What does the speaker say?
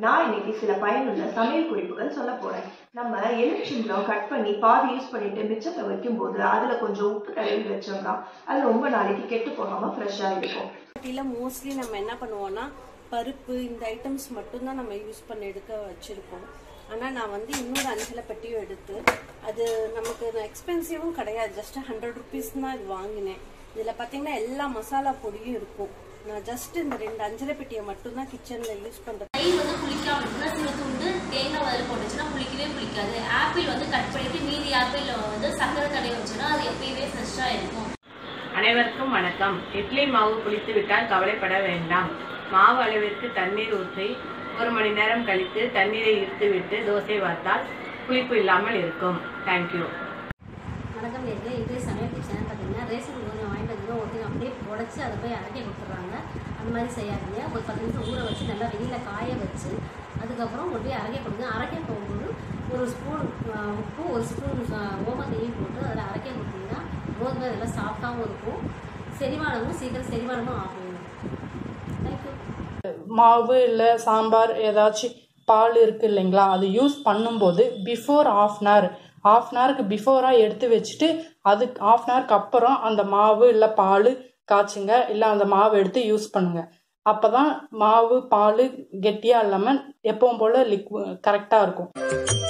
நான் இன்னைக்கு சில பயனுள்ள சமையல் குறிப்புகள் சொல்ல போறேன் நம்ம எலுமிச்சம்பழம் கட் பண்ணி பாதி யூஸ் பண்ணிட்டு மிச்சத்தை வைக்கும்போது அதுல கொஞ்சம் உப்பு தடவி வச்சோம்னா அது ரொம்ப நாளைக்கு கெட்டு போகாம ஃப்ரெஷ்ஷா இருக்கும் பட்டியில் மோஸ்ட்லி நம்ம என்ன பண்ணுவோம்னா பருப்பு இந்த ஐட்டம்ஸ் மட்டும்தான் நம்ம யூஸ் பண்ணி எடுக்க வச்சுருக்கோம் ஆனால் நான் வந்து இன்னொரு அஞ்சலை பெட்டியும் எடுத்து அது நமக்கு எக்ஸ்பென்சிவும் கிடையாது ஜஸ்ட் ஹண்ட்ரட் ருபீஸ் தான் இது வாங்கினேன் இதில் பார்த்தீங்கன்னா எல்லா மசாலா பொடியும் இருக்கும் நான் ஜஸ்ட் இந்த ரெண்டு அஞ்சலை பெட்டியை மட்டும்தான் கிச்சனில் யூஸ் பண்ணுறேன் தயிர் வந்து புளிக்காம இருக்குன்னா சிறு துண்டு தேங்காய் வதல் போட்டுச்சுன்னா புளிக்கவே புளிக்காது ஆப்பிள் வந்து கட் பண்ணிட்டு மீதி ஆப்பிள் வந்து சக்கரை தடவை வச்சுன்னா அது எப்பயுமே ஃப்ரெஷ்ஷாக இருக்கும் அனைவருக்கும் வணக்கம் இட்லி மாவு புளித்து விட்டால் கவலைப்பட வேண்டாம் மாவு அளவிற்கு தண்ணீர் ஊற்றி ஒரு மணி நேரம் கழித்து தண்ணீரை இருத்து விட்டு தோசை வார்த்தால் புளிப்பு இல்லாமல் இருக்கும் தேங்க்யூ வணக்கம் நேர்களே இன்றைய சமையல் கிச்சன் பார்த்தீங்கன்னா ரேஷன் கொஞ்சம் வாங்கிட்டு வந்து ஒருத்தங்க அப்படியே உடச்சி அதை போய் அரைக்க கொடுத்துட்றாங்க அந்த மாதிரி செய்யாதீங்க ஒரு பத்து நிமிஷம் ஊற வச்சு நல்லா வெயிலில் காய வச்சு அதுக்கப்புறம் கொண்டு போய் அரைக்க கொடுங்க அரைக்க போகும்போது ஒரு ஸ்பூன் உப்பு ஒரு ஸ்பூன் ஓமத்தையும் போட்டு அதில் அரைக்க கொடுத்தீங்கன்னா கோதுமை நல்லா சாஃப்டாகவும் இருக்கும் செரிமானமும் சீக்கிரம் செரிமானமும் ஆகும் தேங்க்யூ மாவு இல்லை சாம்பார் ஏதாச்சும் பால் இருக்குது இல்லைங்களா அது யூஸ் பண்ணும்போது before of an hour of an ஹவருக்கு பிஃபோராக எடுத்து வச்சுட்டு அதுக்கு ஆஃப் அன் ஹவருக்கு அப்புறம் அந்த மாவு இல்லை பால் காய்ச்சுங்க இல்லை அந்த மாவு எடுத்து யூஸ் பண்ணுங்க அப்போ தான் மாவு பால் கெட்டியாக இல்லாமல் எப்பவும் போல் லிக்வு கரெக்டாக இருக்கும்